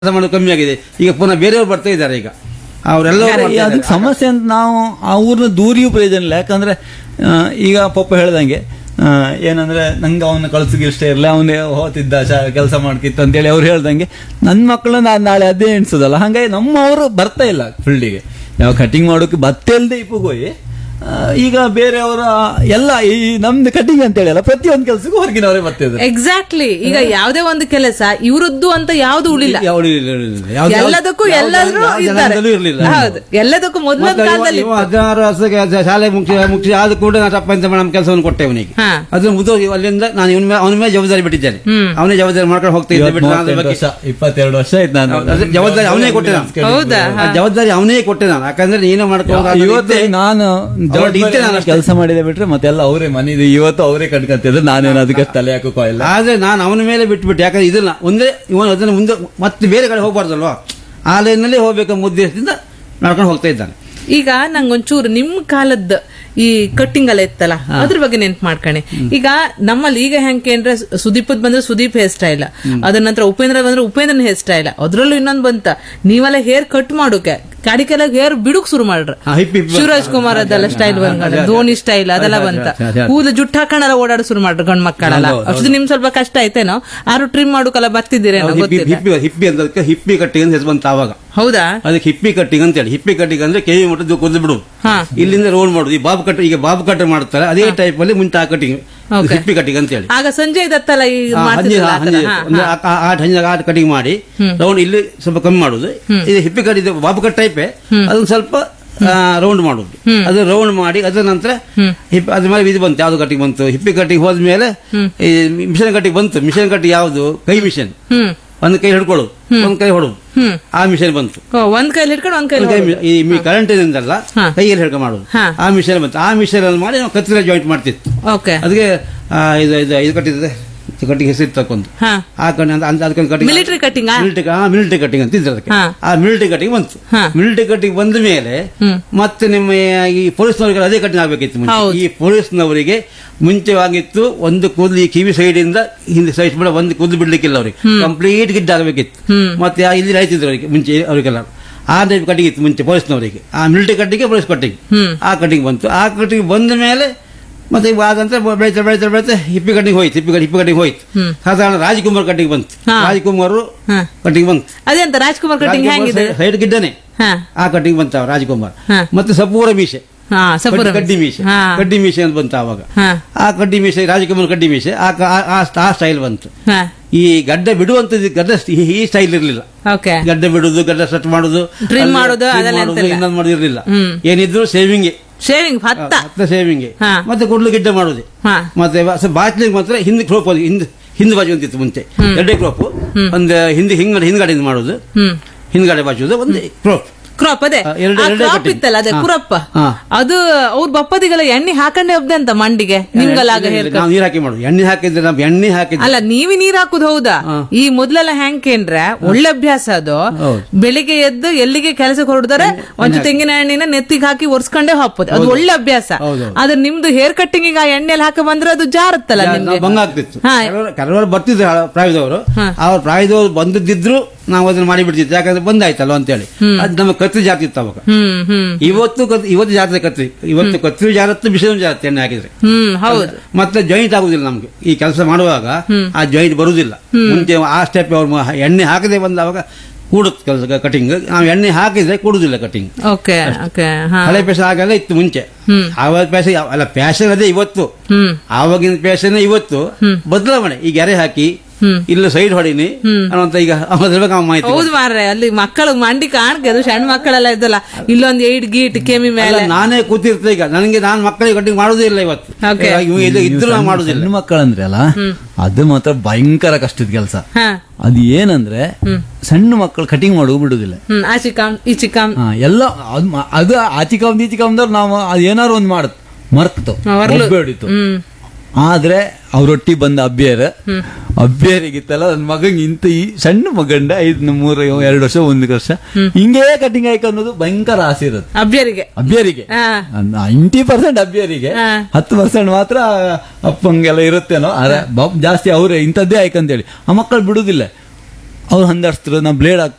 ಪ್ರಮಾಣ ಕಮ್ಮಿ ಆಗಿದೆ ಈಗ ಪುನಃ ಬೇರೆಯವರು ಬರ್ತಾ ಇದ್ದಾರೆ ಈಗ ಅವರೆಲ್ಲ ಅದಕ್ಕೆ ಸಮಸ್ಯೆ ಅಂತ ನಾವು ಆ ಊರ್ನ ದೂರಿಯೂ ಪ್ರಯೋಜನ ಇಲ್ಲ ಯಾಕಂದ್ರೆ ಆ, ಈಗ ಪಪ್ಪ ಹೇಳ್ದಂಗೆ ಆ, ಏನಂದ್ರೆ ನಂಗೆ ಅವನ ಕಳ್ಸಿಗೆ ಇಷ್ಟ ಇರಲಿ ಅವನೇ ಹೋತಿದ್ದ ಕೆಲಸ ಮಾಡ್ಕಿತ್ತು ಅಂತೇಳಿ ಅವ್ರು ಹೇಳ್ದಂಗೆ ನನ್ನ ಮಕ್ಕಳನ್ನ ನಾನ್ ನಾಳೆ ಅದೇ ಎಣಿಸೋದಲ್ಲ ಹಂಗಾಗಿ ನಮ್ಮವರು ಬರ್ತಾ ಇಲ್ಲ ಫೀಲ್ಡಿಗೆ ಯಾವ ಕಟಿಂಗ್ ಮಾಡೋಕೆ ಬತ್ತೆ ಇಲ್ಲದೆ ಇಪ್ಪಗೋಯಿ ಆ, ಈಗ ಬೇರೆಯವರ ಎಲ್ಲ ಈ ನಮ್ದು ಕಟಿಂಗ್ ಅಂತ ಹೇಳಿ ಅಲ್ಲ ಪ್ರತಿಯೊಂದು ಕೆಲಸಕ್ಕೂ ಹೊರಗಿನವರೇ ಬರ್ತಿದ್ದಾರೆ ಎಕ್ಸಾಕ್ಟ್ಲಿ ಈಗ ಯಾವ್ದೇ ಒಂದು ಕೆಲಸ ಇವ್ರದ್ದು ಅಂತ ಯಾವ್ದು ಉಳಿಲ್ಲ ಯಾವ್ದು ಇರ್ಲಿಲ್ಲ. ಯಾವ್ದು- ಎಲ್ಲದಕ್ಕೂ ಯಾವ- ಎಲ್ಲರೂ ಯಾವ ಇದ್ದಾರೆ ಜನಾಂಗದಲ್ಲೂ ಇರ್ಲಿಲ್ಲ ಹೌದು ಎಲ್ಲದಕ್ಕೂ ಮೊದಲ ಮತ್ತೆ ಇವ- ಕಾಲದಲ್ಲಿ ಇವ ಹದಿನಾರು ವರ್ಷಕ್ಕೆ ಅದ- ಶಾಲೆ ಮುಖ್ಯ ಮುಖ್ಯ ಆದ ಕೂಡ ನಾನು ತಪ್ಪ ಅಂತ ನಮ್ಮ ಕೆಲಸವನ್ನು ಕೊಟ್ಟೆ ಅವನಿಗೆ ಹಾ. ಅದು ಮುದು ಅಲ್ಲಿಂದ ನಾನು ಇವನ ಮೇಲೆ ಅವನ ಮೇಲೆ ಜವಾಬ್ದಾರಿ ಬಿಟ್ಟಿದ್ದೇನೆ ಅವನೇ ಜವಾಬ್ದಾರಿ ಮಾಡ್ಕೊಂಡು ಹೋಗ್ತಾ ಇದ್ದೆ ಬಿಟ್ಟು ನಾನು ಅದ್ರ ಬಗ್ಗೆ ಇಪ್ಪತ್ತೆರಡು ವರ್ಷ ಆಯ್ತು ನಾನು ಅದ್ರ ಜವಾಬ್ದಾರಿ ಅವನೇ ಕೊಟ್ಟೆ ನಾನು ಹೌದಾ ಆ ಜವಾಬ್ದಾರಿ ಅವನೇ ಕೊಟ್ಟೆ ನಾನು ಯಾಕಂದ್ರೆ ನೀನು ಮಾಡ್ಕೊಂಡು ಇವತ್ತು ನಾನು ಅವ್ರು ಇದ್ದೆ ನಾನು ಅಷ್ಟೇ. ಕೆಲಸ ಮಾಡಿದೆ ಬಿಟ್ರೆ ಮತ್ತೆಲ್ಲ ಅವರೇ ಮನೆ ಇವತ್ತು ಅವರೇ ಕಟ್ಕೊಂತಿದ್ರು ನಾನೇನು ಅದಕ್ಕೆ ತಲೆ ಹಾಕೋ ಇಲ್ಲ ಆದ್ರೆ ನಾನು ಅವನ ಮೇಲೆ ಬಿಟ್ಬಿಟ್ಟು ಯಾಕಂದ್ರೆ ಇದನ್ನ ಒಂದೇ ಇವನು ಅದನ್ನ ಮುಂದೆ ಮತ್ತೆ ಬೇರೆ ಕಡೆ ಹೋಗ್ಬಾರ್ದಲ್ವಾ ಆ ಲೈನಲ್ಲಿ ಹೋಗ್ಬೇಕೆಂಬ ಉದ್ದೇಶದಿಂದ ನಡ್ಕೊಂಡು ಹೋಗ್ತಾ ಇದ್ದಾನೆ ಈಗ ನಂಗೊಂಚೂರು ನಿಮ್ ಕಾಲದ ಈ ಕಟ್ಟಿಂಗ್ ಎಲ್ಲ ಇತ್ತಲ್ಲ ಅದ್ರ ಬಗ್ಗೆ ನೆನ್ಪು ಮಾಡ್ಕಣೆ ಈಗ ನಮ್ಮಲ್ಲಿ ಈಗ ಹೆಂಗೆ ಅಂದ್ರೆ ಸುದೀಪದ್ ಬಂದ್ರೆ ಸುದೀಪ್ ಹೇರ್ ಸ್ಟೈಲ್ ಅದ್ರ ನಂತರ ಉಪೇಂದ್ರ ಬಂದ್ರೆ ಉಪೇಂದ್ರನ್ ಹೇರ್ ಸ್ಟೈಲ್ ಅದ್ರಲ್ಲೂ ಇನ್ನೊಂದ್ ಬಂತ ನೀವೆಲ್ಲ ಹೇರ್ ಕಟ್ ಮಾಡೋಕೆ ಕಾಡಿಕೆಲ್ಲ ಹೇರ್ ಬಿಡುಕ್ ಶುರು ಮಾಡ್ರ ಹಾ, ಹಿಪ್ ಹಿಪ್ ಶಿವರಾಜ್ ಕುಮಾರ್ ಅದೆಲ್ಲ ಸ್ಟೈಲ್ ಬಂದ ಧೋನಿ ಸ್ಟೈಲ್ ಅದೆಲ್ಲ ಬಂತ ಕೂದಲು ಜುಟ್ಟು ಹಾಕೊಂಡೆಲ್ಲ ಓಡಾಡ ಶುರು ಮಾಡ್ರು ಗಂಡ್ ಮಕ್ಕಳೆಲ್ಲ ಹೌದು, ಅಷ್ಟು ನಿಮ್ ಸ್ವಲ್ಪ ಕಷ್ಟ ಆಯ್ತೇನೋ ಆರು ಟ್ರಿಮ್ ಮಾಡೋಕೆಲ್ಲ ಬರ್ತಿದ್ದೀರೇನೋ ಹಿಪ್ಪಿ ಗೊತ್ತಿಲ್ಲ ಹಿಪ್ಪಿ ಹಿಪ್ಪಿ ಅಂತ ಹಿಪ್ಪಿ ಕಟ್ಟಿಂಗ್ ಅಂತ ಹೆಸರು ಬಂತ ಆವಾಗ ಹೌದಾ ಅದಕ್ಕೆ ಹಿಪ್ಪಿ ಕಟ್ಟಿಂಗ್ ಅಂತ ಹೇಳಿ ಹಿಪ್ಪಿ ಕಟ್ಟಿಂಗ್ ಅಂದ್ರೆ ಕೆವಿ ಮಟ್ಟದ್ದು ಕುದ್ದು ಬಿಡು ಹಾ ಇಲ್ಲಿಂದ ರೋಲ್ ಮಾಡುದು ಈ ಬಾಬು ಕಟ್ ಈಗ ಬಾಬು ಕಟ್ ಮಾಡ್ತಾರೆ ಅದೇ ಟೈಪ್ ಅಲ್ಲಿ ಮುಂಚೆ ಆ ಕಟ್ಟಿಂಗ್ Okay. ಹಿಪ್ಪಿ ಕಟ್ಟಿಂಗ್ ಅಂತ ಹೇಳಿ ಆಗ ಸಂಜೆ ದತ್ತಲ್ಲ ಈ ಆ, ಹಂಜಿ- ಮಾಡ್ತಿದ್ರಲ್ಲ ಆ, ಆ ಥರ. ಹಂಜಿ- ಹಾ, ಒಂದು ಹಾ. ಆ- ಆ- ಆಟ್ ಹಂಜಾಗ ಆಟ್ ಕಟಿಂಗ್ ಮಾಡಿ ರೌಂಡ್ ಇಲ್ಲಿ ಸ್ವಲ್ಪ ಕಮ್ಮಿ ಮಾಡುದು ಇದು ಹಿಪ್ಪಿ ಕಟ್ ಇದು ಬಾಬು ಕಟ್ ಟೈಪೇ ಅದನ್ನ ಸ್ವಲ್ಪ ರೌಂಡ್ ಮಾಡುದು ಅದು ರೌಂಡ್ ಮಾಡಿ ಅದರ ನಂತರ ಹಿಪ್ ಅದ್ರ ಮೇಲೆ ಇದು ಬಂತು ಯಾವ್ದು ಕಟ್ಟಿಂಗ್ ಬಂತು ಹಿಪ್ಪಿ ಕಟ್ಟಿಂಗ್ ಹೋದ್ಮೇಲೆ ಈ ಮಿಷನ್ ಕಟ್ಟಿಂಗ್ ಬಂತು ಮಿಷನ್ ಕಟ್ಟಿಂಗ್ ಯಾವ್ದು ಕೈ ಮಿಷನ್ ಹ್ಮ್ ಒಂದು ಕೈ ಹಿಡ್ಕೊಳ್ಳೋದು ಒಂದು ಕೈ ಹೊಡೋದು ಹ್ಮ್ ಆ ಮಿಷನ್ ಬಂತು ಓ, ಒಂದ್ ಕೈಲಿ ಹಿಡ್ಕೊಂಡು ಒಂದ್ ಕೈಲಿ ಒಂದು ಕೈ ಮಿ- ಈ ಕರೆಂಟ್ ಇಂದಲ್ಲ ಹಾ. ಕೈಯಲ್ಲಿ ಹಿಡ್ಕೊಂಡು ಮಾಡೋದು ಹಾ. ಆ ಮಿಷನ್ ಬಂತು ಆ ಮಿಷನ್ ಅಲ್ಲಿ ಮಾಡಿ ನಾವು ಕತ್ತಿರ ಜಾಯಿಂಟ್ ಮಾಡ್ತಿತ್ತು ಓಕೆ ಅದಕ್ಕೆ ಆ, ಇದು ಇದು ಇದು ಕಟ್ಟಿದೆ ಕಟ್ಟಿಂಗ್ ಹೆಸರು ತಕ್ಕೊಂದು ಹಾ ಆ ಕಣ್ಣು ಅಂತ ಅಂತ ಅದಕ್ಕೊಂದು ಕಟ್ಟಿಂಗ್ ಮಿಲಿಟರಿ ಕಟ್ಟಿಂಗ್ ಮಿಲಿಟರಿ ಆ ಮಿಲಿಟರಿ ಕಟ್ಟಿಂಗ್ ಅಂತ ಇದ್ರು ಅದಕ್ಕೆ ಹಾ. ಆ ಮಿಲಿಟರಿ ಕಟ್ಟಿಂಗ್ ಬಂತು ಹಾ. ಮಿಲಿಟರಿ ಕಟ್ಟಿಂಗ್ ಬಂದ ಮೇಲೆ ಹ್ಮ್. ಮತ್ತೆ ನಿಮ್ಮ ಈ ಪೊಲೀಸ್ನವರಿಗೆ ಅದೇ ಕಟ್ಟಿಂಗ್ ಆಗ್ಬೇಕಿತ್ತು ಮುಂಚೆ. ಹೌದು. ಈ ಪೊಲೀಸ್ನವರಿಗೆ ಮುಂಚೆವಾಗಿತ್ತು ಒಂದು ಕೂದಲು ಈ ಕಿವಿ ಸೈಡ್ ಇಂದ ಹಿಂದೆ ಸೈಡ್ ಬಿಡ ಒಂದು ಕೂದಲು ಬಿಡ್ಲಿಕ್ಕಿಲ್ಲ ಅವ್ರಿಗೆ ಕಂಪ್ಲೀಟ್ ಗಿಡ್ಡ ಆಗಬೇಕಿತ್ತು ಮತ್ತೆ ಆ ಇಲ್ಲಿ ರೈತಿದ್ರು ಅವರಿಗೆ ಮುಂಚೆ ಅವರಿಗೆಲ್ಲ ಆ ಟೈಪ್ ಕಟ್ಟಿಂಗ್ ಇತ್ತು ಮುಂಚೆ ಪೊಲೀಸ್ನವರಿಗೆ ಆ ಮಿಲಿಟರಿ ಕಟ್ಟಿಗೆ ಪೊಲೀಸ್ ಕಟ್ಟಿಂಗ್ ಹ್ಮ್. ಆ ಕಟ್ಟಿಂಗ್ ಬಂತು ಆ ಕಟ್ಟಿಂಗ್ ಬಂದ ಮೇಲೆ ಮತ್ತೆ ಈಗ ಆದಂತ ಬೆಳೀತಾ ಬೆಳೀತಾ ಬೆಳೀತಾ ಹಿಪ್ಪಿ ಕಟ್ಟಿಂಗ್ ಹೋಯ್ತು ಹಿಪ್ಪಿ ಕಟ್ಟಿ ಹಿಪ್ಪಿ ಕಟ್ಟಿಂಗ್ ಹೋಯ್ತು ಸಾಧಾರಣ ರಾಜ್ಕುಮಾರ್ ಕಟ್ಟಿಂಗ್ ಬಂತು ಹಾ. ರಾಜ್ಕುಮಾರ್ ಹಾ ಕಟ್ಟಿಂಗ್ ಬಂತು ಅದೆಂತ ರಾಜ್ಕುಮಾರ್ ಕಟ್ಟಿಂಗ್ ಹೆಂಗಿದೆ ಸೈಡ್ ಗಿಡ್ಡನೆ ಹಾ ಆ ಕಟ್ಟಿಂಗ್ ಬಂತ ರಾಜ್ಕುಮಾರ್ ಹಾ. ಮತ್ತೆ ಸಪೂರ ಮೀಸೆ ಹಾ ಸಪುರ ಕಡ್ಡಿ- ಕಡ್ಡಿ ಮೀಸೆ ಹಾ ಕಡ್ಡಿ ಮೀಸೆ ಅಂತ ಬಂತ ಅವಾಗ ಹಾ ಆ ಕಡ್ಡಿ ಮೀಸೆ ರಾಜ್ಕುಮಾರ್ ಕಡ್ಡಿ ಮೀಸೆ ಆ ಕ- ಆ- ಆ- ಆ ಸ್ಟೈಲ್ ಬಂತು ಹಾ ಈ ಗಡ್ಡ ಬಿಡುವಂತದ್ದು ಗಡ್ಡ ಈ- ಈ ಸ್ಟೈಲ್ ಇರಲಿಲ್ಲ ಓಕೆ ಗಡ್ಡ ಬಿಡುದು ಗಡ್ಡ ಸೆಟ್ ಮಾಡುದು Trim ಅಲ್ಲಿ ಮಾಡುದು, trim ಅದೆಲ್ಲ ಮಾಡುದು, ಎಂತಿಲ್ಲ. ಇನ್ನೊಂದು ಮಾಡುದು ಇರಲಿಲ್ಲ ಹ್ಮ್. ಏನಿದ್ರು ಸೇವಿಂಗ್ ಶೇವಿಂಗ್ ಹತ್ತ ಹತ್ತ ಸೇವಿಂಗ್ ಹಾ. ಮತ್ತೆ ಕುಡ್ಲು ಗಿಡ್ಡ ಮಾಡುದು ಹಾ ಮತ್ತೆ ಬಾಚ್ಲಿಗೆ ಮಾತ್ರ ಹಿಂದೆ ಕ್ರೋಪ್ ಅದು ಹಿಂದೆ ಹಿಂದೆ ಬಾಜು ಅಂತಿತ್ತು ಮುಂಚೆ ಎರಡೇ ಕ್ರೋಪ್ ಒಂದು ಹಿಂದೆ ಹಿಂಗಡೆ ಹಿಂದ್ಗಡೆಯಿಂದ ಮಾಡುದು ಹ್ಮ್ ಹಿಂದ್ಗಡೆ ಬಾಚುವುದು ಒಂದು ಕ್ರೋಪ್ ಕ್ರಾಪ್ ಅದೇ ಆ, ಎರಡು- ಆ ಎರಡೇ ಕ್ರಾಪ್ ಕಟ್ಟಿಂಗ್. ಇತ್ತಲ್ಲ ಅದೇ ಹಾ. ಕುರಪ್ಪ ಹಾ. ಅದು ಅವ್ರ ಬಪ್ಪದಿಗೆಲ್ಲ ಎಣ್ಣೆ ಹಾಕೊಂಡೇ ಹೋಗ್ದೆ ಅಂತ ಮಂಡಿಗೆ ನಿಮ್ಗಲಾಗ ಹೇರ್ ನಾವು ನೀರು ಹಾಕಿ ಮಾಡುದು ಎಣ್ಣೆ ಹಾಕಿದ್ರೆ ನಾವು ಎಣ್ಣೆ ಹಾಕಿದ್ರೆ ಅಲ್ಲ ನೀವಿ ನೀರ್ ಹಾಕುದು ಹೌದಾ ಹಾ. ಈ ಮೊದ್ಲೆಲ್ಲ ಹೆಂಗೇನ್ರೆ ಒಳ್ಳೆ ಅಭ್ಯಾಸ ಅದು ಹೌದು. ಬೆಳಿಗ್ಗೆ ಎದ್ದು ಎಲ್ಲಿಗೆ ಕೆಲಸಕ್ಕೆ ಹೊರಡ್ತಾರೆ ಒಂದು ತೆಂಗಿನ ಎಣ್ಣೆನ ನೆತ್ತಿಗೆ ಹಾಕಿ ಒರ್ಸ್ಕೊಂಡೇ ಹಾಕೋದು ಅದು ಒಳ್ಳೆ ಅಭ್ಯಾಸ ಹೌದು. ಆದ್ರೆ ನಿಮ್ದು ಹೇರ್ ಕಟ್ಟಿಂಗ್ ಆ ಎಣ್ಣೆಲಿ ಹಾಕ ಬಂದ್ರೆ ಅದು ಜಾರತ್ತಲ್ಲ ನಾವು ನಿಮ್ಗೆ ಭಂಗ ಆಗ್ತಿತ್ತು ಹಾ. ಕೆಲವರು ಬರ್ತಿದ್ರು ಆ ಪ್ರಾಯದವರು ಹಾ. ಅವ್ರ ಪ್ರಾಯದವರು ಬಂದದಿದ್ರು ನಾವು ಅದನ್ನ ಮಾಡಿ ಬಿಡ್ತಿತ್ತು ಯಾಕಂದ್ರೆ ಬಂದಾಯ್ತಲ್ಲ ಅಂತೇಳಿ ಅದು ನಮ್ಮ ಕತ್ರಿ ಜಾತಿ ಇತ್ತು ಅವಾಗ ಹ್ಮ್ ಹ್ಮ್ ಇವತ್ತು ಕತ್- ಇವತ್ತು ಜಾತ್ರೆ ಕತ್ರಿ ಇವತ್ತು ಕತ್ರಿ ಜಾರತ್ತು ಬಿಸಿಲು ಜಾರತ್ತೆ ಎಣ್ಣೆ ಹಾಕಿದ್ರೆ ಹ್ಮ್ ಹೌದು ಮತ್ತೆ ಜಾಯಿಂಟ್ ಆಗುದಿಲ್ಲ ನಮ್ಗೆ ಈ ಕೆಲಸ ಮಾಡುವಾಗ ಆ ಜಾಯಿಂಟ್ ಬರುದಿಲ್ಲ ಮುಂಚೆ ಆ ಸ್ಟೆಪ್ ಅವ್ರು ಮ- ಎಣ್ಣೆ ಹಾಕದೆ ಬಂದವಾಗ ಕೂಡುತ್ತೆ ಕೆಲಸ ಕಟಿಂಗ್ ನಾವು ಎಣ್ಣೆ ಹಾಕಿದ್ರೆ ಕೂಡುದಿಲ್ಲ ಕಟಿಂಗ್ ಓಕೆ ಓಕೆ ಹಾ ಹಳೆ ಪೇಸ ಹಾಗೆಲ್ಲ ಇತ್ತು ಮುಂಚೆ ಹ್ಮ್. ಆವಾಗ ಪೇಸ ಅಲ್ಲ ಪ್ಯಾಶನ್ ಅದೇ ಇವತ್ತು ಹ್ಮ್ ಆವಾಗಿನ ಪ್ಯಾಶನ್ ಇವತ್ತು ಬದಲಾವಣೆ ಈಗ ಎರೆ ಹಾಕಿ ಹ್ಮ್. ಇಲ್ಲ ಸೈಡ್ ಹೊಡಿನಿ ಅನ್ನುವಂತ ಈಗ ಅದ್ರ ಬಗ್ಗೆ ಅವ ಮಾಹಿತಿ ಹೌದು ಮಾರ್ರೆ ಅಲ್ಲಿ ಮಕ್ಕಳು ಮಂಡಿ ಕಾಣ್ಕೆ ಅದು ಸಣ್ಣ ಮಕ್ಕಳೆಲ್ಲ ಇದ್ದಲ್ಲ ಇಲ್ಲೊಂದ್ ಏಟ್ ಗೀಟ್ ಕೆಮಿ ಅಲ್ಲ, ಮೇಲೆ ನಾನೇ ಕೂತಿರ್ತೆ ಈಗ ನನಗೆ ನಾನು ಮಕ್ಕಳಿಗೆ ಕಟಿಂಗ್ ಮಾಡುದೇ ಇಲ್ಲ ಇವತ್ತು Okay. ಇವ ಇಲ್ಲ ಇದ್ರು ನಾನು ಮಾಡುದಿಲ್ಲ ಹೆಣ್ಣು ಮಕ್ಕಳಂದ್ರೆ ಅಲ್ಲ ಅದು ಮಾತ್ರ ಭಯಂಕರ ಕಷ್ಟದ ಕೆಲಸ ಹಾ ಅದು ಏನಂದ್ರೆ ಸಣ್ಣ ಮಕ್ಕಳು ಕಟಿಂಗ್ ಮಾಡೋದು ಬಿಡುದಿಲ್ಲ ಹ್ಮ್ ಆ ಚಿಕ್ಕಮ್ ಈ ಚಿಕ್ಕಮ್ ಹಾ, ಎಲ್ಲ ಅದು ಮ- ಅದು ಆಚಿಕಂದ್ ಈಚಿಕಂದವ್ರು ನಾವು ಅದು ಏನಾರು ಒಂದು ಮಾಡುತ್ತೆ ಮರ್ತು ಹೊರ್ಲು. ಹೊಡಿತು ಹ್ಮ್ ಆದ್ರೆ ಅವ್ರೊಟ್ಟಿ ಬಂದ ಅಬ್ಬಿಯರ್ ಅಬ್ಬಿಯರಿಗಿತ್ತಲ್ಲ ನನ್ನ ಮಗಂಗೆ ಇಂತ ಈ ಸಣ್ಣ ಮಗಂಡ ಐದು ಮೂರು ಎರಡು ವರ್ಷ ಒಂದು ವರ್ಷ ಹಿಂಗೇ ಕಟಿಂಗ್ ಆಯ್ಕೆ ಅನ್ನೋದು ಭಯಂಕರ ಆಸೆ ಇರುತ್ತೆ ಅಭ್ಯರಿಗೆ ಅಬ್ಬಿಯರಿಗೆ ಹಾ ನೈಂಟಿ ಪರ್ಸೆಂಟ್ ಅಬ್ಬಿಯರಿಗೆ ಹಾ. ಹತ್ತು ಪರ್ಸೆಂಟ್ ಮಾತ್ರ ಅಪ್ಪಂಗೆಲ್ಲ ಇರುತ್ತೇನೋ ಅರೆ ಬಾಪ್ ಜಾಸ್ತಿ ಅವರೇ ಇಂಥದ್ದೇ ಆಯ್ಕಂತೇಳಿ ಆ ಮಕ್ಕಳು ಬಿಡುದಿಲ್ಲ ಅವ್ರು ಹಂದಾಡ್ಸ್ತಿರೋ ನಾವು ಬ್ಲೇಡ್